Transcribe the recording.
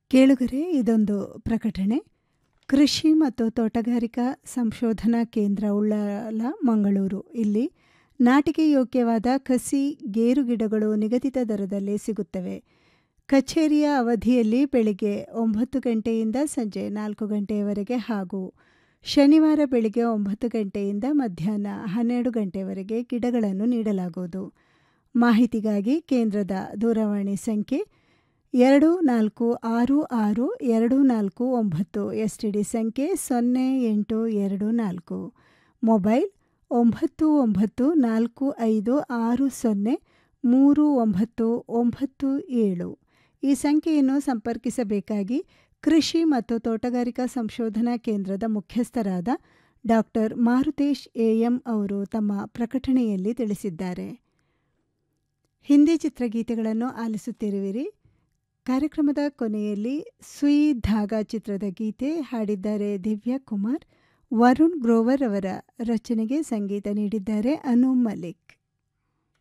ಕೇಳುಗರೆ ಇದೊಂದು ಪ್ರಕಟಣೆ ಕೃಷಿ ಮತ್ತು ತೋಟಗಾರಿಕಾ ಸಂಶೋಧನಾ ಕೇಂದ್ರ ಉಳ್ಳಾಲ ಮಂಗಳೂರು ಇಲ್ಲಿ ನಾಟಿಗೆ ಯೋಗ್ಯವಾದ ಕಸಿ ಗೇರು ಗಿಡಗಳು ನಿಗದಿತ ದರದಲ್ಲಿ ಸಿಗುತ್ತವೆ ಕಚೇರಿಯ ಅವಧಿಯಲ್ಲಿ ಬೆಳಿಗ್ಗೆ ಒಂಬತ್ತು ಗಂಟೆಯಿಂದ ಸಂಜೆ ನಾಲ್ಕು ಗಂಟೆಯವರೆಗೆ ಹಾಗೂ ಶನಿವಾರ ಬೆಳಿಗ್ಗೆ ಒಂಬತ್ತು ಗಂಟೆಯಿಂದ ಮಧ್ಯಾಹ್ನ ಹನ್ನೆರಡು ಗಂಟೆವರೆಗೆ ಗಿಡಗಳನ್ನು ನೀಡಲಾಗುವುದು ಮಾಹಿತಿಗಾಗಿ ಕೇಂದ್ರದ ದೂರವಾಣಿ ಸಂಖ್ಯೆ ಎರಡು ನಾಲ್ಕು ಆರು ಆರು ಎರಡು ನಾಲ್ಕು ಒಂಬತ್ತು ಎಸ್ ಟಿ ಡಿ ಸಂಖ್ಯೆ ಸೊನ್ನೆ ಎಂಟು ಎರಡು ನಾಲ್ಕು ಮೊಬೈಲ್ ಒಂಬತ್ತು ಒಂಬತ್ತು ನಾಲ್ಕು ಐದು ಆರು ಸೊನ್ನೆ ಮೂರು ಒಂಬತ್ತು ಒಂಬತ್ತು ಏಳು ಈ ಸಂಖ್ಯೆಯನ್ನು ಸಂಪರ್ಕಿಸಬೇಕಾಗಿ ಕೃಷಿ ಮತ್ತು ತೋಟಗಾರಿಕಾ ಸಂಶೋಧನಾ ಕೇಂದ್ರದ ಮುಖ್ಯಸ್ಥರಾದ ಡಾಕ್ಟರ್ ಮಾರುತೇಶ್ ಎಎಂ ಅವರು ತಮ್ಮ ಪ್ರಕಟಣೆಯಲ್ಲಿ ತಿಳಿಸಿದ್ದಾರೆ ಹಿಂದಿ ಚಿತ್ರಗೀತೆಗಳನ್ನು ಆಲಿಸುತ್ತಿರುವಿರಿ ಕಾರ್ಯಕ್ರಮದ ಕೊನೆಯಲ್ಲಿ ಸುಯಿ ಧಾಗಾ ಚಿತ್ರದ ಗೀತೆ ಹಾಡಿದ್ದಾರೆ ದಿವ್ಯಾ ಕುಮಾರ್ ವರುಣ್ ಗ್ರೋವರ್ ಅವರ ರಚನೆಗೆ ಸಂಗೀತ ನೀಡಿದ್ದಾರೆ ಅನು ಮಲಿಕ್